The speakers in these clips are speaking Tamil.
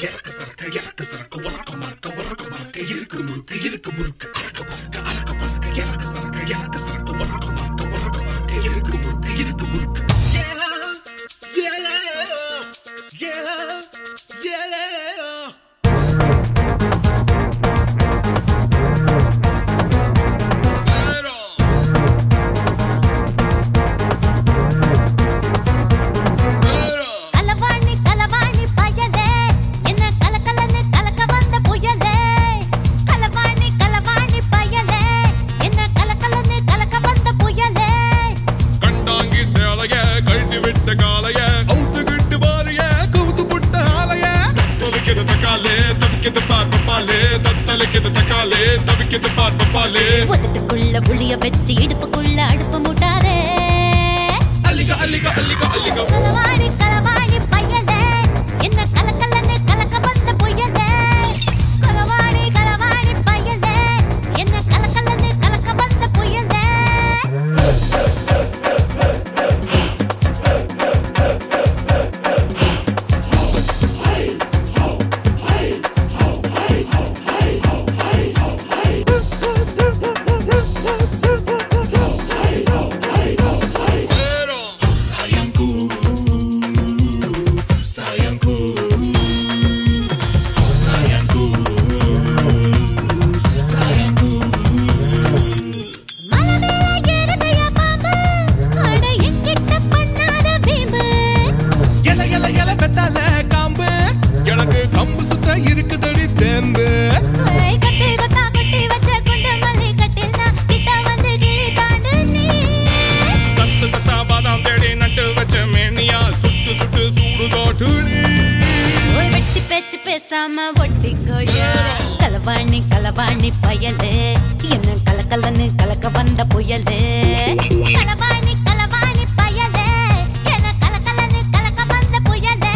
இறக்கு சரக்கு இறக்கு சரக்கு உறக்க மறக்க உறக்க மறக்க இருக்கு முறுக்கு இருக்கு முறுக்கு அறக்க பறக்க அறக்க பறக்க இறக்கு சரக்கு இறக்கு சரக்கு உறக்க மறக்க உறக்க மறக்க இருக்கு முறுக்கு இருக்கு முறுக்கு Yeah, yeah, yeah, yeah. கலவாணி கலவாணி பயலே என்ன கலக்கலன்னு கலக்க வந்த புயலே கலவாணி கலவாணி பயலே என்ன கலக்கலன்னு கலக்க வந்த புயலே கண்டாங்கி சேலைய கழட்டி விட்ட காலைய அவுத்துக்கிட்டு வாரிய கவுத்து புட்ட ஆலைய தத்தலுக்குது தக்காலே தவிக்குது பார்ப்ப பாலே தத்தலுக்குது தக்காலே தவிக்குது பார்ப்ப பாலே உதட்டுக்குள்ள புளிய வச்சு இடுப்புக்குள்ள அடுப்பு முட்டாரே அல்லிக அல்லிக அல்லிக அல்லிக கலவாணி கலவாணி பயலே என்ன கலக்கலன்னு கலக்க வந்த புயலே கலவாணி கலவாணி பயலே என்ன கலக்கலன்னு கலக்க வந்த புயலே Sayangku, sayangku, sayangku, sayangku. மலை மேல ஏறுதையா பாம்பு அட என்கிட்ட பண்ணாத வீம்பு எல எல எல பெத்தால காம்பு எனக்கு கம்பு சுத்த இருக்குதடி தேம்பு ஐ, கட்டி கொத்தா கட்டி வச்ச குண்டு மல்லி கட்டில்னா கிட்ட வந்து கிளி தாண்டு நீ சத்து சத்தா பாதாம் தேடி நட்டு வச்ச மேனியா சுட்டு சுட்டு சூடு காட்டு நீ ஓய் வெட்டி பேச்சு பேசாம ஒட்டிக்கோயா கலவாணி கலவாணி பயலே என்ன கலக்கலன்னு கலக்க வந்த புயலே கலவாணி கலவாணி பயலே என்ன கலக்கலன்னு கலக்க வந்த புயலே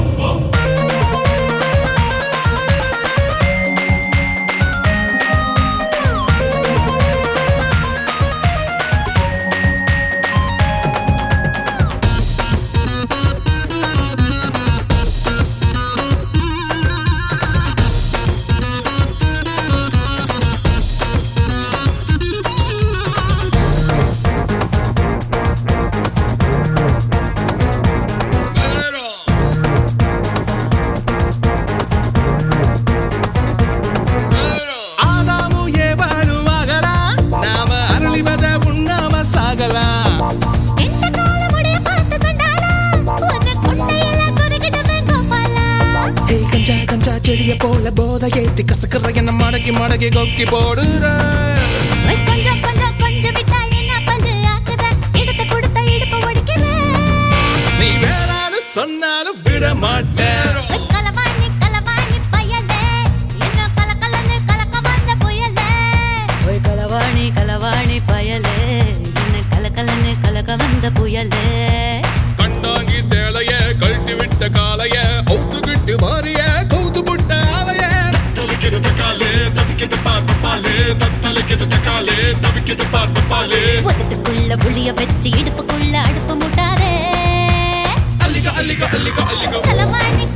ஆதாமு ஏவாளு ஆகலாம் நாம அரளிவத உண்ணாம சாகலாம் எந்த காலமுடைய பார்த்து சொன்னாலா உன்னை கொண்டையில சொருகிடுவேன் கோபாலா ஏய் கஞ்சா கஞ்சா செடிய போல போத ஏத்தி கசக்குற என்ன மடக்கி மடக்கி கொக்கி போடுற ஓய் கொஞ்சம் கொஞ்சம் கொஞ்சம் விட்டா என்ன பல்லு ஆக்குற எடுத்து கொடுத்த இடுப்பு ஒடிக்கிற நீ வேறாது சொன்னாலும் விட மாட்டேன் ஓய் கலவாணி கலவாணி பயலே என்ன கலக்கலன்னு கலக்க வந்த புயலே ஓய் கலவாணி கலவாணி பயலே என்ன கலக்கலன்னு கலக்க வந்த புயலே கண்டாங்கி சேலைய கழட்டி விட்ட காலைய அவுத்துக்கிட்டு மாறிய கவுத்து புட்ட ஆலைய தத்தலுக்குது தக்காலே தவிக்குது பார்ப்ப பாலே தத்தலுக்குது தக்காலே தவிக்குது பார்ப்ப பாலே உதட்டுக்குள்ள புளிய வச்சு இடுப்புக்குள்ள அடுப்பு முட்டாரே அல்லிக அல்லிக அல்லிக அல்லிக கலவாணி